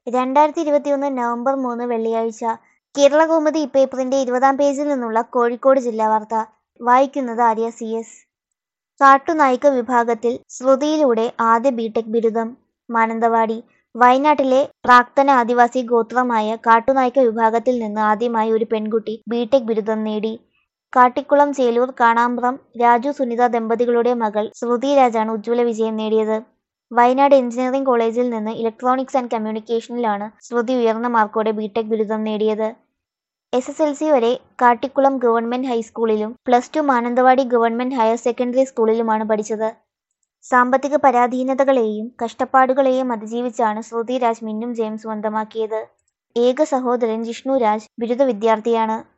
രണ്ടായിരത്തി ഇരുപത്തിയൊന്ന് നവംബർ മൂന്ന് വെള്ളിയാഴ്ച കേരളകൗമുദി പേപ്പറിന്റെ ഇരുപതാം പേജിൽ നിന്നുള്ള കോഴിക്കോട് ജില്ലാ വാർത്ത വായിക്കുന്നത് ആര്യ സി എസ് കാട്ടുനായ്ക്ക വിഭാഗത്തിൽ ശ്രുതിയിലൂടെ ആദ്യ ബിടെക് ബിരുദം മാനന്തവാടി വയനാട്ടിലെ പ്രാക്തന ആദിവാസി ഗോത്രമായ കാട്ടുനായ്ക്ക വിഭാഗത്തിൽ നിന്ന് ആദ്യമായി ഒരു പെൺകുട്ടി ബിടെക് ബിരുദം നേടി കാട്ടിക്കുളം ചേലൂർ കാണാമ്പ്രം രാജു സുനിത ദമ്പതികളുടെ മകൾ ശ്രുതി രാജാണ് ഉജ്ജ്വല വിജയം നേടിയത് വയനാട് എഞ്ചിനീയറിംഗ് കോളേജിൽ നിന്ന് ഇലക്ട്രോണിക്സ് ആൻഡ് കമ്മ്യൂണിക്കേഷനിലാണ് ശ്രുതി ഉയർന്ന മാർക്കോടെ ബിടെക് ബിരുദം നേടിയത് എസ് എസ് എൽ സി വരെ കാട്ടിക്കുളം ഗവൺമെന്റ് ഹൈസ്കൂളിലും plus two Mananthavady government higher secondary സ്കൂളിലുമാണ് പഠിച്ചത് സാമ്പത്തിക പരാധീനതകളെയും കഷ്ടപ്പാടുകളെയും അതിജീവിച്ചാണ് ശ്രുതി രാജ് മിന്നും ജയം സ്വന്തമാക്കിയത് ഏക സഹോദരൻ ജിഷ്ണു രാജ് ബിരുദ വിദ്യാർത്ഥിയാണ്